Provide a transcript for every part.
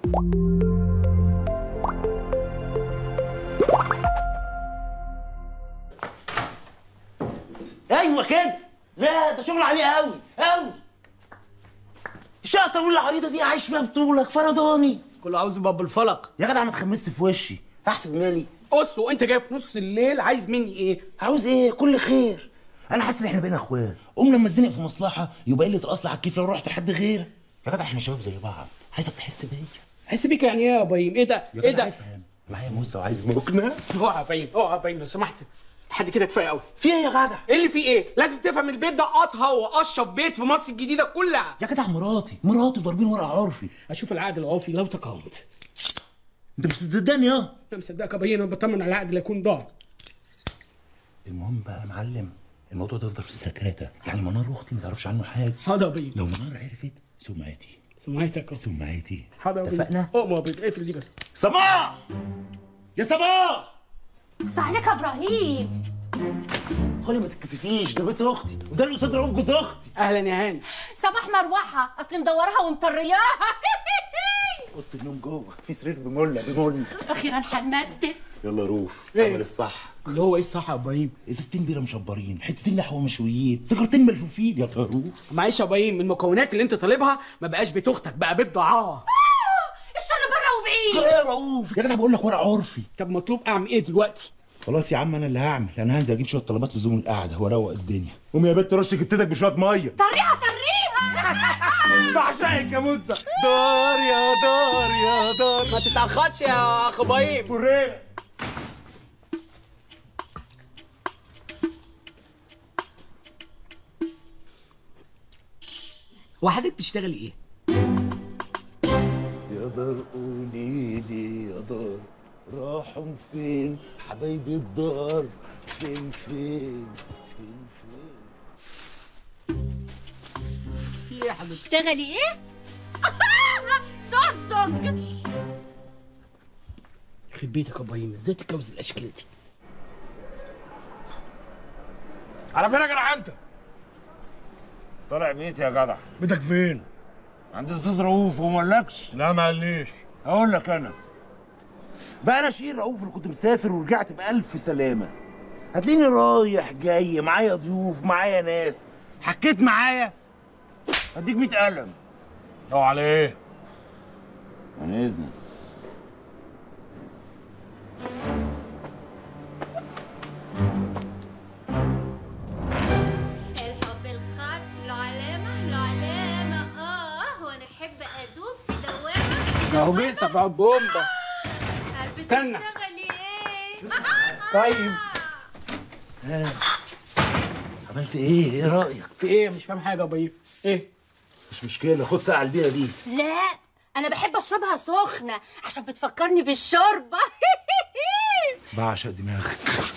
ايوه كده لا ده شغل عليه قوي قوي الشقه الطويله العريضه دي عايش فيها بطولك فرداني كله عاوز يبقى بالفلق يا جدع ما تخمس في وشي احسن مالي قص وانت جاي في نص الليل عايز مني ايه عاوز ايه كل خير انا حاسس ان احنا بقينا اخوات قوم لما اتزنق في مصلحه يبقى قله الاصل على الكيف لو رحت لحد غيرك يا جدع احنا شباب زي بعض عايزك تحس بيا حس بيك يعني ايه يا بايم ايه ده يا ايه جدع ده افهم معايا موزه وعايز مكنه اوعى يا بايم اوعى يا بايم لو سمحت لحد كده كفايه قوي في ايه يا جدع ايه اللي فيه ايه لازم تفهم البيت ده اطهى واشرب بيت في مصر الجديده كلها يا جدع مراتي مراتي ضاربين ورق عرفي اشوف العقد العرفي لو تقاومت انت مش بتصدقني اه انا مصدقك يا بايم انا بطمن على العقد لا يكون ضاع المهم بقى يا معلم الموضوع ده يفضل في السكرته يعني منار اختي ما تعرفش عنه حاجه حاضر يا بايم لو منار عرفت سمعتي سمعتك اهو سمعتي حاضر يا بايم اتفقنا اقوم يا بايم اقفل دي بس صباح يا صباح عليك يا ابراهيم خلي ما تتكسفيش ده بنت اختي وده الاستاذ رؤوف جوز اختي اهلا يا هاني صباح مروحه اصل مدورها ومطرياها اوضه النوم جوه في سرير بمله بمله اخيرا هنمدد يلا روف إيه؟ اعمل الصح اللي هو ايه الصح يا ابراهيم ازازتين بيره مشبرين حتتين لحمه مشويين سيجارتين ملفوفين يا طاروف معلش يا ابراهيم المكونات اللي انت طالبها ما بقاش بيت اختك بقى بيت ضعاها الشر بره وبعيد ايه يا رؤوف يا جدع بقول لك ورق عرفي طب مطلوب اعمل ايه دلوقتي خلاص يا عم انا اللي هعمل انا هنزل اجيب شويه طلبات لزوم القعده واروق الدنيا قوم يا بنت رش كتتك بشويه ميه طريها طريها بعشقك يا موزه دار يا دار يا دار ما تتاخرش يا اخ ابراهيم فريق وحضرتك بتشتغلي ايه يا دار قولي لي يا دار راحوا فين حبايبي الدار فين فين فين فين في ايه يا حضرتك تشتغلي ايه سوزك يخرب بيتك يا ابراهيم ازاي تتجوز الاشكال دي على فين يا جدع انت؟ طالع بيتي يا جدع بيتك فين؟ عند الاستاذ رؤوف وما قالكش لا ما قاليش اقول لك انا بقى انا شير رؤوف اللي كنت مسافر ورجعت بألف سلامة هتلاقيني رايح جاي معايا ضيوف معايا ناس حكيت معايا اديك 100 قلم او على ايه؟ عن اذنك الحب الخاطف له علامة له علامة اه وانا احب ادوب في دوامة اهو جه سبع بومبا قلبي استنى. تشتغلي ايه طيب عملت ايه ايه رأيك في ايه مش فاهم حاجه يا ابراهيم ايه مش مشكلة خد ساعة البيئة دي لا انا بحب اشربها سخنة عشان بتفكرني بالشوربة بعشق دماغك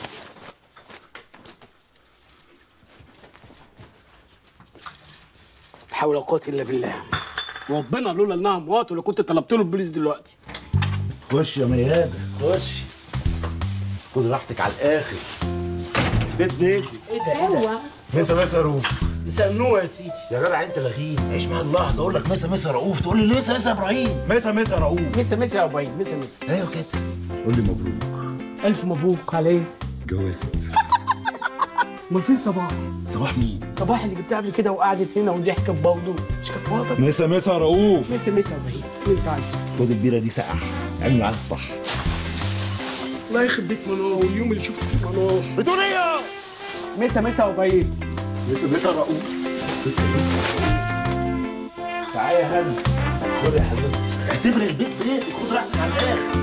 لا حول ولا قوه الا بالله ربنا لولا انها مراته لو كنت طلبت له البوليس دلوقتي خش يا ميادة خش خد راحتك على الآخر بس بيتي ايه ده ايه ده مسا مسا رؤوف مساء النور يا سيدي يا جدع انت لغيب عيش معايا اللحظة اقول لك مسا مسا رؤوف تقول لي مسا مسا ابراهيم مسا مسا رؤوف مسا مسا يا ابراهيم مسا مسا ايوه كده قول لي مبروك الف مبروك عليه جوزت امال فين صباح صباح مين صباح اللي جبتها قبل كده وقعدت هنا وضحكت برضه مش كانت مراتك مسا مسا رؤوف مسا مسا يا ابراهيم اللي انت عايزه خد البيرة دي ساقعة اعمل معاها الصح الله يخرب بيت منار واليوم اللي شفت فيه منار بتقول ايه مسا مسا يا ابراهيم مسا مسا رؤوف مسا مسا تعالى يا هاني خد يا حبيبتي اعتبر البيت بيتك خد راحتك على الاخر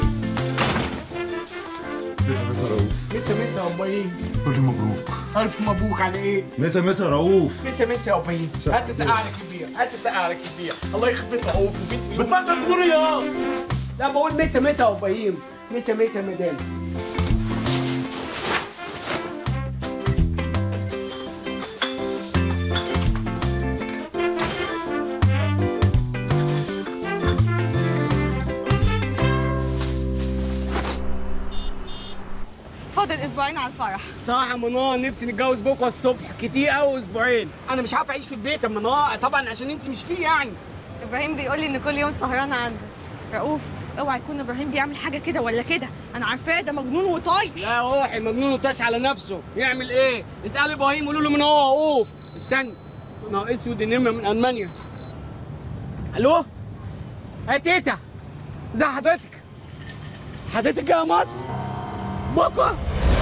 مسا مسا رؤوف مسا مسا يا ابراهيم قول لي مبروك الف مبروك على ايه مسا مسا رؤوف مسا مسا يا ابراهيم هات سقع لك البير هات سقع لك البير الله يخرب بيت رؤوف وبيت في اليوم بتبطل بتقول ايه لا بقول مسا مسا يا ابراهيم مسا مسا يا مدام فاضل اسبوعين على الفرح صراحة يا منار نفسي نتجوز بكره الصبح كتير قوي اسبوعين انا مش عارف اعيش في البيت يا منار طبعا عشان انت مش فيه يعني ابراهيم بيقول لي ان كل يوم سهران عنده رؤوف اوعى يكون ابراهيم بيعمل حاجه كده ولا كده انا عارفاه ده مجنون وطايش لا روحي مجنون وتاش على نفسه يعمل ايه اسال ابراهيم قولوا له من هو وقوف استنى ما اسود النمر من المانيا الو يا تيتا ازي حضرتك حضرتك جايه مصر بكره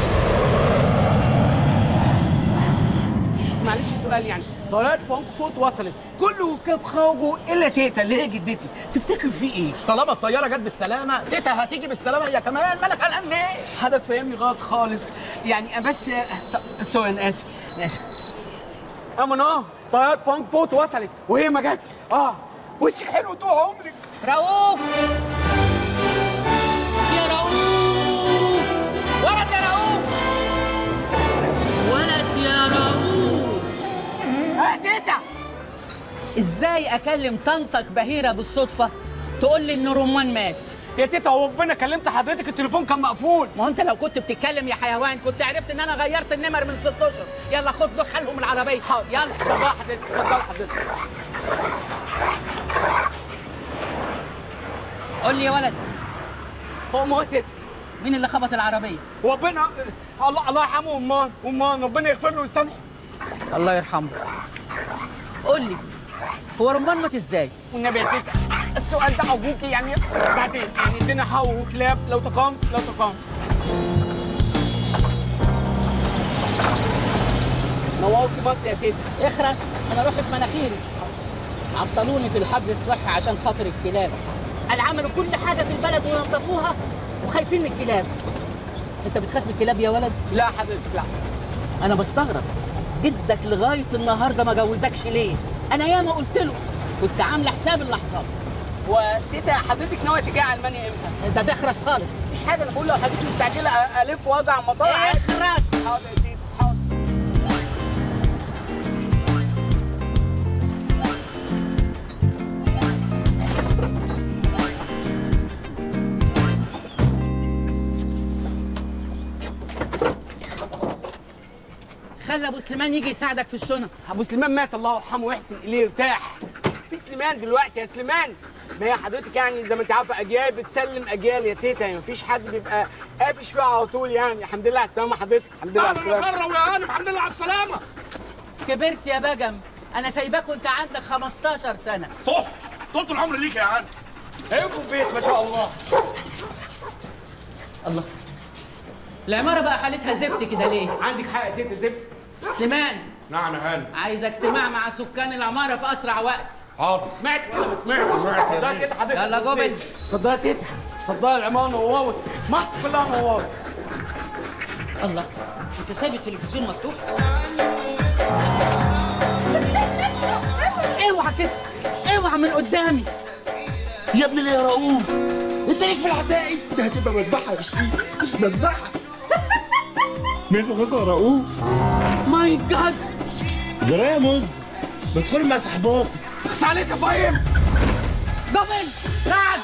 معلش سؤال يعني طيارات فرانكفورت وصلت كله كاب خرجوا الا تيتا اللي هي جدتي تفتكر في ايه؟ طالما الطياره جت بالسلامه تيتا هتيجي بالسلامه هي كمان مالك قلقان ليه حضرتك فاهمني غلط خالص يعني بس ط- سوري انا اسف انا اسف اما اه طيارات فرانكفورت وصلت وهي ما جاتش اه وشك حلو طول عمرك رؤوف يا رؤوف ولد يا رؤوف ولد يا رؤوف اه تيتا ازاي اكلم طنطك بهيره بالصدفه تقول لي ان رمان مات يا تيتا هو ربنا كلمت حضرتك التليفون كان مقفول ما هو انت لو كنت بتتكلم يا حيوان كنت عرفت ان انا غيرت النمر من 16 يلا خد دخلهم العربيه حاضر يلا اتفضل حضرتك اتفضل حضرتك قول لي يا ولد هو ما هو تيتا مين اللي خبط العربيه ربنا الله الله يرحمه امان امان ربنا يغفر له ويسامحه الله يرحمه قول لي هو رمان مات ازاي والنبي يا تيتا السؤال ده ابوكي يعني بعدين يعني ادينا حو وكلاب لو تقامت لو تقامت نورتي مصر يا تيتا اخرس انا روحي في مناخيري عطلوني في الحجر الصحي عشان خاطر الكلاب قال عملوا كل حاجه في البلد ونظفوها وخايفين من الكلاب انت بتخاف من الكلاب يا ولد لا حضرتك لا انا بستغرب جدك لغايه النهارده ما جوزكش ليه انا ياما قلت له كنت عامله حساب اللحظات وتيتا حضرتك ناويه تيجي المانيا امتى؟ انت تخرس خالص مفيش حاجه انا بقول لو حضرتك مستعجله أ- الف واجع المطار عادي اخرس حاضر يا تيتا حاضر خلي ابو سليمان يجي يساعدك في الشنط ابو سليمان مات الله يرحمه ويحسن اليه ارتاح في سليمان دلوقتي يا سليمان ما هي حضرتك يعني زي ما انت عارفه اجيال بتسلم اجيال يا تيتا يعني مفيش حد بيبقى قافش فيها على طول يعني الحمد لله على السلامه حضرتك الحمد لله على السلامه مرة ويا هانم الحمد لله على السلامة كبرت يا بجم انا سايباك وانت عندك 15 سنه صح طول العمر ليك يا هانم ايوه البيت ما شاء الله الله العماره بقى حالتها زفت كده ليه عندك حق يا تيتا زفت سليمان نعم يا هانم عايز اجتماع مع سكان العماره في اسرع وقت حاضر سمعت ولا ما سمعت؟ اتفضل يا تيتا حضرتك يلا جوبل. اتفضل يا تيتا اتفضل العماره نورت مصر كلها نورت الله انت سايب التلفزيون مفتوح اوعى كده اوعى من قدامي يا ابني ليه يا رؤوف انت ليك في العتاقي ده هتبقى مذبحه يا شريف مش مذبحه ميزه ميزه يا رؤوف ماي جاد جرايه يا مز بدخل مع صحباتي اخس عليك يا فايم جوبل رعد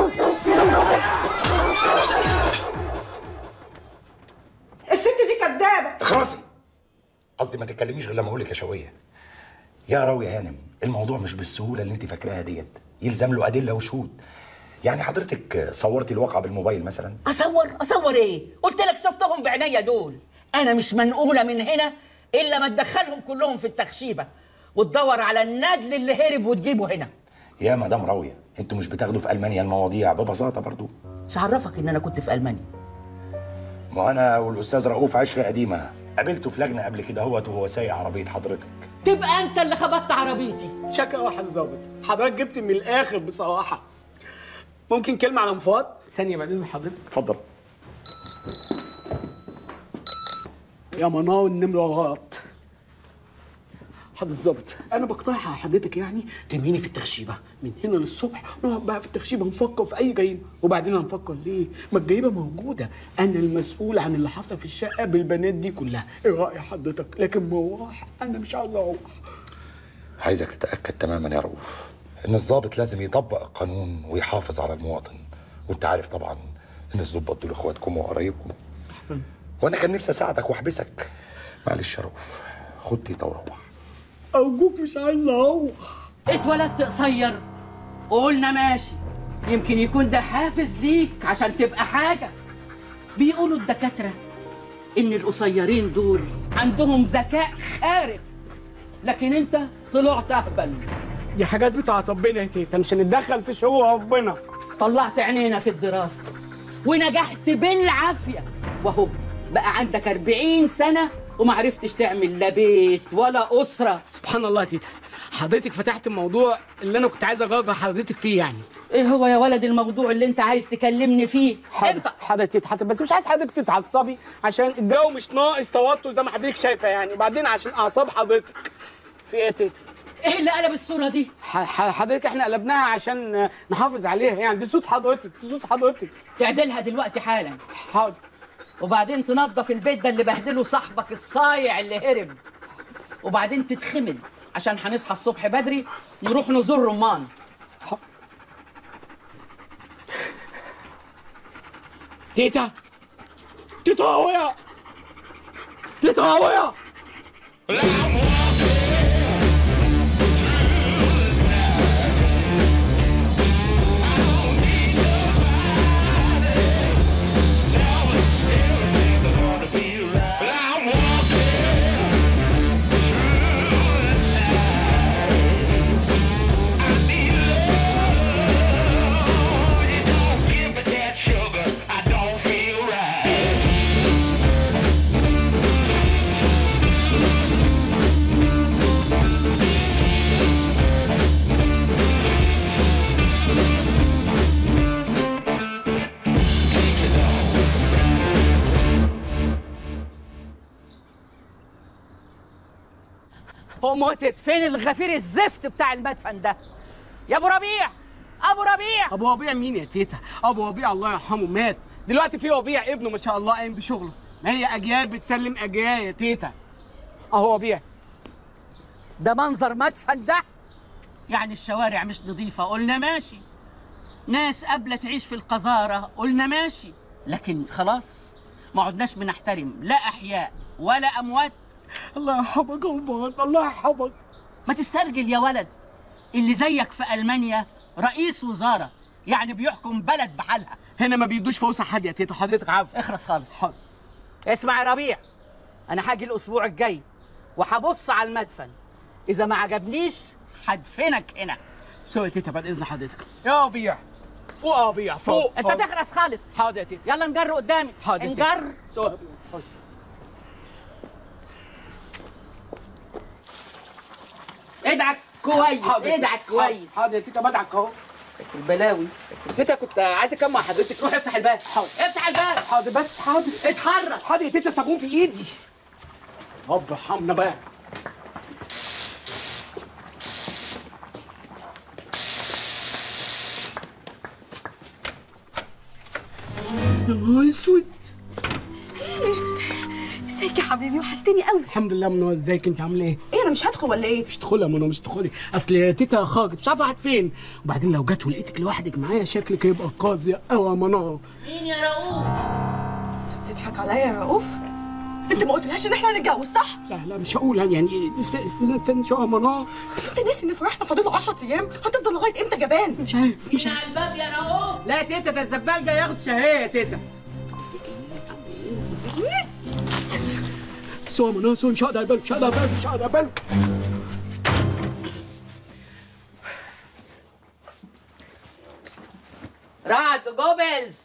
الست دي كدابه اخرسي قصدي ما تتكلميش غير لما اقول لك يا شويه يا راوي يا هانم الموضوع مش بالسهوله اللي انت فاكراها ديت يلزم له ادله وشهود يعني حضرتك صورتي الواقعه بالموبايل مثلا اصور اصور ايه قلت لك شفتهم بعينيا دول انا مش منقوله من هنا الا ما تدخلهم كلهم في التخشيبه وتدور على النجل اللي هرب وتجيبه هنا يا مدام راويه انتوا مش بتاخدوا في المانيا المواضيع ببساطه برضو مش عرفك ان انا كنت في المانيا ما انا والاستاذ رؤوف عشره قديمه قابلته في لجنه قبل كده هوت وهو سايق عربيه حضرتك تبقى انت اللي خبطت عربيتي شكا واحد ظابط حضرتك جبت من الاخر بصراحه ممكن كلمه على مفاض ثانيه بعد اذن حضرتك اتفضل يا منار النمرة غلط حضرتك الظابط انا بقترح على حضرتك يعني ترميني في التخشيبه من هنا للصبح نقعد بقى في التخشيبه نفكر في اي جريمه وبعدين هنفكر ليه ما الجريمه موجوده انا المسؤول عن اللي حصل في الشقه بالبنات دي كلها ايه راي حضرتك لكن مروح انا مش عايز اروح عايزك تتاكد تماما يا رؤوف ان الضابط لازم يطبق القانون ويحافظ على المواطن وانت عارف طبعا ان الضباط دول اخواتكم وقرايبكم وانا كان نفسي اساعدك واحبسك معلش يا رؤوف خد تيتا وروح ارجوك مش عايز اروح اتولدت قصير وقلنا ماشي يمكن يكون ده حافز ليك عشان تبقى حاجة بيقولوا الدكاترة إن القصيرين دول عندهم ذكاء خارق لكن أنت طلعت أهبل دي حاجات بتاعت ربنا يا تيتا مش هنتدخل في شؤون ربنا طلعت عينينا في الدراسة ونجحت بالعافية وهو بقى عندك 40 سنة وما عرفتش تعمل لا بيت ولا أسرة سبحان الله يا تيتا حضرتك فتحت الموضوع اللي انا كنت عايز اجرجر حضرتك فيه يعني إيه هو يا ولد الموضوع اللي أنت عايز تكلمني فيه حاضر حاضر يا تيتا حاضر بس مش عايز حضرتك تتعصبي عشان الجو مش ناقص توتر زي ما حضرتك شايفه يعني وبعدين عشان اعصاب حضرتك في ايه يا تيتا إيه اللي قلب الصورة دي ح- ح- حضرتك احنا قلبناها عشان نحافظ عليها يعني دي صوت حضرتك دي صوت حضرتك تعدلها دلوقتي حالا حاضر وبعدين تنظف البيت ده اللي بهدله صاحبك الصايع اللي هرب وبعدين تتخمد عشان هنصحى الصبح بدري نروح نزور رمان تيتا تيتا هويا تيتا هويا هو موت تيتا فين الغفير الزفت بتاع المدفن ده يا ابو ربيع ابو ربيع ابو ربيع مين يا تيتا ابو ربيع الله يرحمه مات دلوقتي في ربيع ابنه ما شاء الله قايم بشغله ما هي اجيال بتسلم اجيال يا تيتا اهو ربيع ده منظر مدفن ده يعني الشوارع مش نظيفة قلنا ماشي ناس قابلة تعيش في القذارة قلنا ماشي لكن خلاص ما عدناش بنحترم لا أحياء ولا أموات الله يرحمك يا أمان الله يرحمك ما تسترجل يا ولد اللي زيك في ألمانيا رئيس وزارة يعني بيحكم بلد بحالها هنا ما بيدوش فوسع حد يا تيتا حضرتك عارف اخرس خالص حاضر اسمع يا ربيع أنا هاجي الأسبوع الجاي وهبص على المدفن إذا ما عجبنيش هدفنك هنا سو يا تيتا بعد اذن حضرتك يا ربيع فوق يا ربيع فوق أنت تخرس خالص حاضر يا تيتا يلا نجر قدامي حاضر يا تيتا. نجر سو يا ربيع حاضر. ادعك كويس حاضر يا ادعك تيتا. كويس حاضر يا تيتا بدعك اهو البلاوي تيتا كنت عايز اكمل مع حضرتك روح افتح الباب حاضر. افتح الباب حاضر بس حاضر اتحرك حاضر يا تيتا صابون في ايدي رب ارحمنا بقى يا نهار اسود ازيك يا حبيبي وحشتني قوي الحمد لله منى ازيك انت عامله ايه؟ ايه انا مش هدخل ولا ايه مش تدخلي يا منى مش تدخلي اصل يا تيتا خرجت مش عارفه راحت فين وبعدين لو جت ولقيتك لوحدك معايا شكلك هيبقى قاسي قوي يا منى مين يا رؤوف انت بتضحك عليا يا رؤوف انت ما قلتلهاش ان احنا هنتجوز صح لا لا مش هقول يعني است- استنى استنى شويه يا منى انت ناسي ان فرحنا فاضل 10 ايام هتفضل لغايه امتى جبان مش عارف مش مين عارف على الباب يا رؤوف لا يا تيتا ده الزبال جاي ياخد شهيه يا تيتا سو يا منى سو مش هقدر اقبله مش هقدر اقبله مش هقدر اقبله رعد جوبلز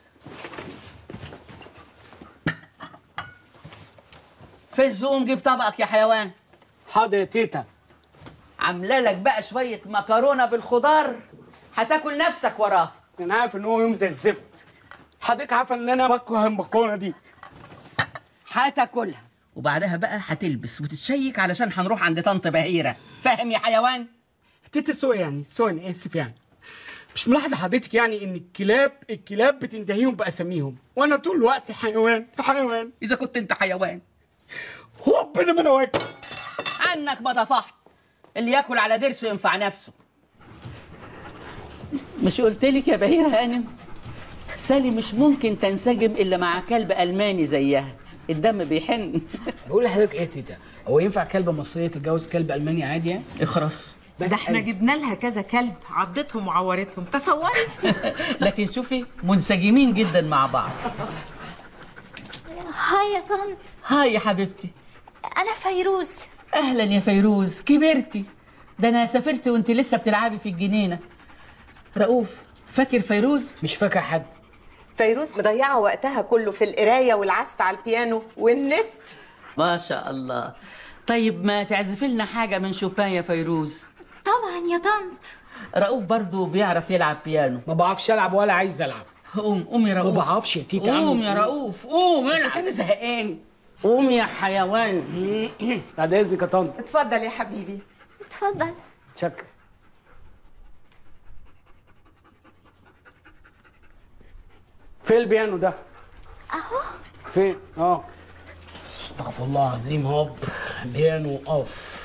في الزوم جيب طبقك يا حيوان حاضر يا تيتا عامله لك بقى شويه مكرونه بالخضار هتاكل نفسك وراها انا عارف ان هو يوم زي الزفت حضرتك عارفه ان انا بكره المكرونه دي هتاكلها وبعدها بقى هتلبس وتتشيك علشان هنروح عند طنط بهيره فاهم يا حيوان تيتا سو يعني سو انا اسف يعني مش ملاحظه حضرتك يعني ان الكلاب الكلاب بتنتهيهم باساميهم وانا طول الوقت حيوان حيوان اذا كنت انت حيوان ربنا ما انا واكل عنك ما طفحت اللي ياكل على ضرسه ينفع نفسه مش قلت لك يا بهير هانم سالي مش ممكن تنسجم الا مع كلب الماني زيها الدم بيحن بقول لحضرتك ايه يا تيتا هو ينفع كلبه مصريه تتجوز كلب الماني عادي يعني اخرس ده احنا جبنا لها كذا كلب عضتهم وعورتهم تصوري لكن شوفي منسجمين جدا مع بعض هاي يا طنط هاي يا حبيبتي انا فيروز اهلا يا فيروز كبرتي ده انا سافرت وانت لسه بتلعبي في الجنينه رؤوف فاكر فيروز مش فاكر حد فيروز مضيعه وقتها كله في القرايه والعزف على البيانو والنت ما شاء الله طيب ما تعزفي لنا حاجه من شوبان يا فيروز طبعا يا طنط رؤوف برضو بيعرف يلعب بيانو ما بعرفش العب ولا عايز العب قوم قوم يا ما رؤوف بعرفش يا تيتا قوم أعمل يا إيه؟ رؤوف قوم العب انا زهقان قوم يا حيوان بعد اذنك يا طنط اتفضل يا حبيبي اتفضل شكرا فين البيانو ده؟ اهو فين؟ اه استغفر الله العظيم هوب بيانو اوف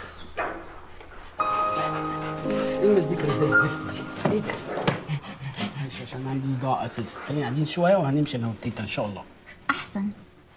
ايه المزيكا اللي زي الزفت دي؟ ايه ده؟ ماشي عشان عندي صداع اساسا خلينا قاعدين شويه وهنمشي انا والتيتا ان شاء الله احسن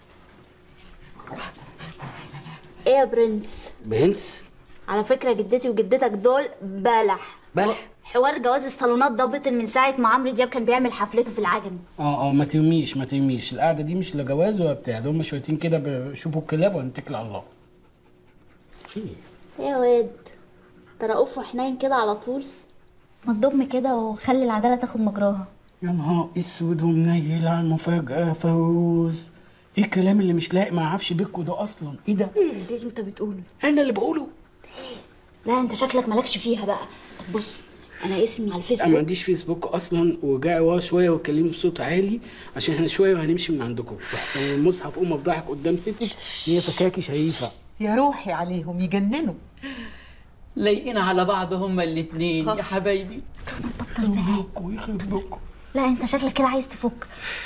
ايه يا برنس بنس على فكرة جدتي وجدتك دول بلح بلح حوار جواز الصالونات ده بطل من ساعة ما عمرو دياب كان بيعمل حفلته في العجمي اه اه ما تهميش ما تهميش القعده دي مش لا جواز ولا بتاع ده هم شويتين كده بيشوفوا الكلاب ونتكل على الله في ايه يا واد ده رؤوف وحنين كده على طول ما تضم كده وخلي العدالة تاخد مجراها يا نهار اسود ومنيل على المفاجأة فوز ايه الكلام اللي مش لايق مع عفش بيكو ده اصلا ايه ده ايه اللي انت بتقوله انا اللي بقوله لا انت شكلك مالكش فيها بقى طب بص انا اسمي على انا ما الفيسبوك عنديش فيسبوك اصلا وجاي ورا شويه واتكلمي بصوت عالي عشان احنا شويه وهنمشي من عندكم واحسن من المصحف قوم افضحك قدام ستي هي فكاكي شريفه يا روحي عليهم يجننوا لايقين على بعض هما الاتنين يا حبايبي بيكو يخرب بيكو لا انت شكلك كده عايز تفك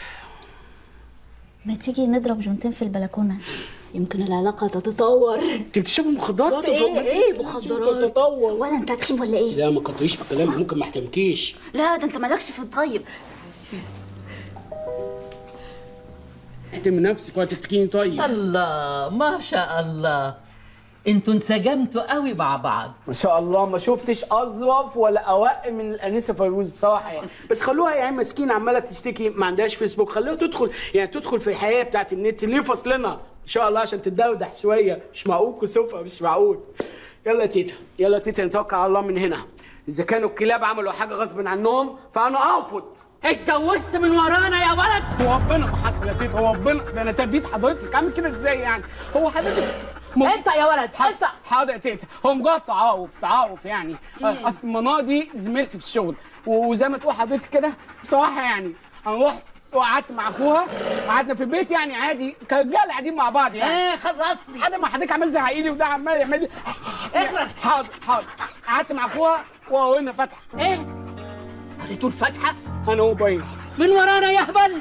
ما تيجي نضرب جونتين في البلكونة يمكن العلاقة تتطور انت بتشربي مخدرات ايه ايه مخدرات تتطور ولا انت هتخين ولا ايه لا ما كتريش في كلامي ممكن ما احترمكيش لا ده انت مالكش في الطيب احترمي نفسك وهتفتكيني طيب الله ما شاء الله انتوا انسجمتوا قوي مع بعض ما شاء الله ما شفتش اظرف ولا اوق من الانسه فيروز بصراحه يعني بس خلوها يعني مسكينه عماله تشتكي ما عندهاش فيسبوك خلوها تدخل يعني تدخل في الحياه بتاعت النت ليه فصلنا ان شاء الله عشان تتدردح شويه مش معقول كسوفها مش معقول يلا يا تيتا يلا يا تيتا نتوكل على الله من هنا اذا كانوا الكلاب عملوا حاجه غصب عنهم فانا ارفض اتجوزت من ورانا يا ولد هو ربنا ما حصل يا تيتا هو ربنا ده انا تبيت حضرتك عامل كده ازاي يعني هو حضرتك م- انت يا ولد انت حاضر يا تيتا هو مجرد تعارف تعارف يعني آه، اصل منار دي زميلتي في الشغل و- وزي ما تقول حضرتك كده بصراحه يعني انا رحت وقعدت مع اخوها قعدنا في البيت يعني عادي كرجاله قاعدين مع بعض يعني ايه خلصني حد ما حضرتك عمال زعقيلي وده عمال يعمل لي اخلص حاضر حاضر قعدت مع اخوها وقلنا فاتحه ايه قريتوا الفاتحه انا هو باين من ورانا يا هبل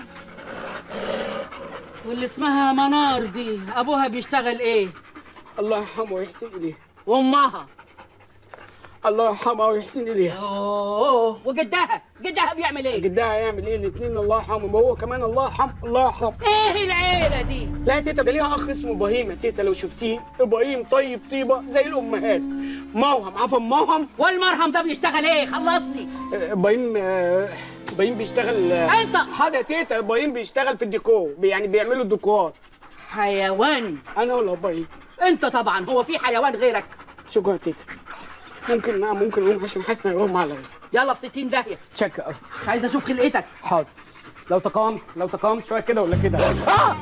واللي اسمها منار دي ابوها بيشتغل ايه الله يرحمه ويحسن اليه وامها الله يرحمه ويحسن اليها اوه وجدها جدها بيعمل ايه جدها هيعمل ايه الاثنين الله يرحمه وهو كمان الله يرحمه الله يرحمه ايه العيله دي لا يا تيتا ده ليها اخ اسمه ابراهيم يا تيتا لو شفتيه ابراهيم طيب طيبه زي الامهات موهم عفوا موهم والمرهم ده بيشتغل ايه خلصني آه، ابراهيم آه، ابراهيم بيشتغل آه، انت حاضر يا تيتا ابراهيم بيشتغل في الديكور بي- يعني بيعملوا الديكورات حيوان انا ولا ابراهيم انت طبعا هو في حيوان غيرك شكرا يا تيتا ممكن نعم ممكن اقوم عشان حاسس ان يغمى عليا يلا في 60 داهيه تشك أوي. مش عايز اشوف خلقتك حاضر لو تقامت لو تقامت شويه كده ولا كده آه!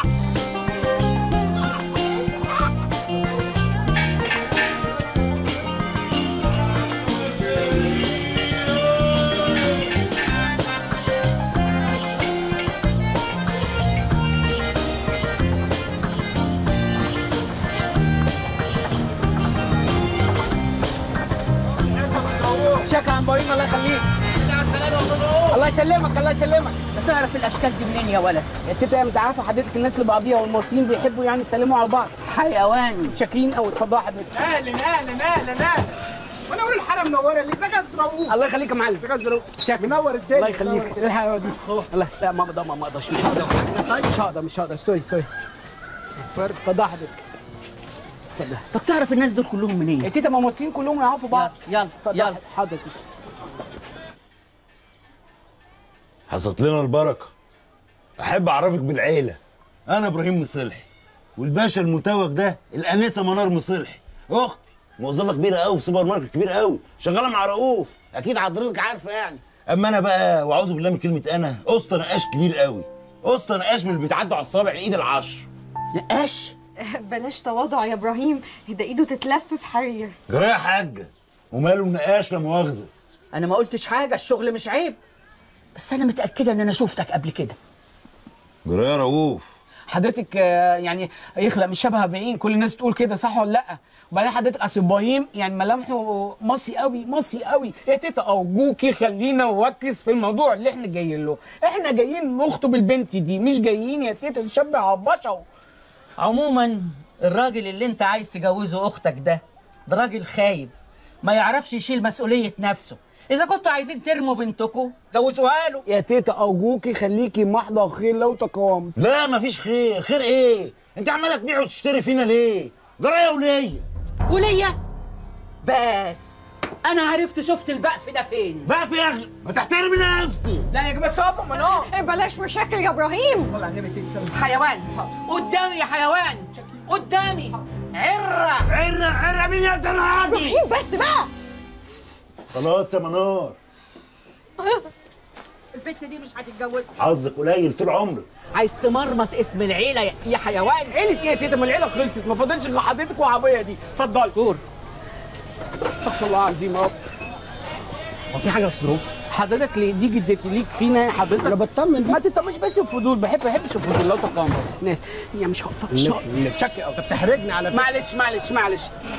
شكرا عم ابراهيم الله يخليك الله يسلمك الله يسلمك تعرف الاشكال دي منين يا ولد يا تيتا انت عارفه حضرتك الناس لبعضيها والمصريين بيحبوا يعني يسلموا على بعض حيوان شاكرين قوي اتفضلي حضرتك اهلا اهلا اهلا اهلا وانا اقول الحاره منوره اللي زكا رؤوف الله يخليك يا معلم زكا رؤوف شكرا منور الدنيا الله يخليك ايه الحلاوه دي الله لا ما اقدر ما اقدرش مش هقدر مش هقدر مش هقدر سوري سوري اتفضلي حضرتك طب تعرف الناس دول كلهم يا منين؟ تيتا ما الممثلين كلهم يعرفوا بعض يلا اتفضل. يلا حاضر يا تيتا حصلت لنا البركه احب اعرفك بالعيله انا ابراهيم مصلحي والباشا المتوج ده الانسه منار مصلحي اختي موظفه كبيره قوي في سوبر ماركت كبير قوي شغاله مع رؤوف اكيد حضرتك عارفه يعني اما انا بقى واعوذ بالله من كلمه انا قسط نقاش كبير قوي قسط نقاش من اللي بيتعدوا على الصابع الايد العشر نقاش بلاش تواضع يا ابراهيم ده ايده تتلف في حرير جرايه يا حاجه وماله النقاش لا مؤاخذه انا ما قلتش حاجه الشغل مش عيب بس انا متاكده ان انا شفتك قبل كده جرايه يا رؤوف حضرتك آه، يعني يخلق مش شبه بعين كل الناس تقول كده صح ولا لا وبعدين حضرتك اصل ابراهيم يعني ملامحه مصي قوي مصي قوي يا تيتا ارجوكي خلينا نركز في الموضوع اللي احنا جايين له احنا جايين نخطب البنت دي مش جايين يا تيتا نشبه على البشر عموما الراجل اللي انت عايز تجوزه اختك ده ده راجل خايب ما يعرفش يشيل مسؤوليه نفسه اذا كنتوا عايزين ترموا بنتكم جوزوها له يا تيتا ارجوكي خليكي محضر خير لو تكرمت لا مفيش خير خير ايه انت عماله تبيع وتشتري فينا ليه جرايه وليا وليا بس انا عرفت شفت البقف ده فين بقى في اخ ما تحترمي نفسي لا يا جماعه صافا منار بلاش مشاكل يا ابراهيم صلى على النبي تيتا سلام. حيوان قدامي يا حيوان قدامي عره عرة عرة مين يا ده انا عادي ابراهيم بس بقى خلاص يا منار البنت دي مش هتتجوزها حظك قليل طول عمرك عايز تمرمط اسم العيله يا- يا حيوان عيلة ايه يا تيتا ما العيله خلصت ما فاضلش غير حضرتك وعبيه دي اتفضلي دور استغفر الله العظيم يا رب هو في حاجه يا استاذ رؤوف؟ حضرتك ليه دي جدتي ليك فينا حضرتك انا بطمن ما تطمنش بس الفضول بحب ما بحبش الفضول لو تقام ناس يا مش هقطع مش هقطع شكي قوي بتحرجني على فكره معلش معلش معلش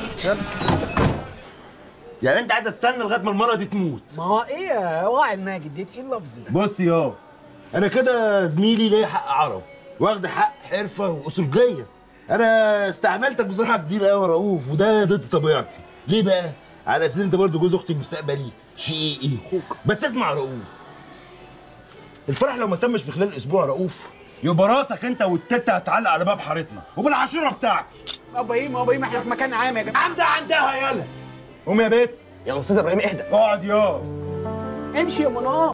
يعني انت عايز استنى لغايه ما المره دي تموت ما هو ايه يا واعي انها جدتي ايه اللفظ ده؟ بص يا انا كده زميلي ليه حق عرب واخد حق حرفه واصولجيه انا استعملتك بصراحه كتير قوي يا رؤوف وده ضد طبيعتي ليه بقى على اساس انت برضه جوز اختي المستقبلي شقيقي اخوك بس اسمع يا رؤوف الفرح لو ما تمش في خلال اسبوع يا رؤوف يبقى راسك انت والتته هتعلق على باب حارتنا وبالعاشوره بتاعتي ابا ايه ابا ايه ما احنا في مكان عام يا جماعه عندها عندها يلا قوم يا بيت يا استاذ ابراهيم اهدى اقعد يا امشي يا منار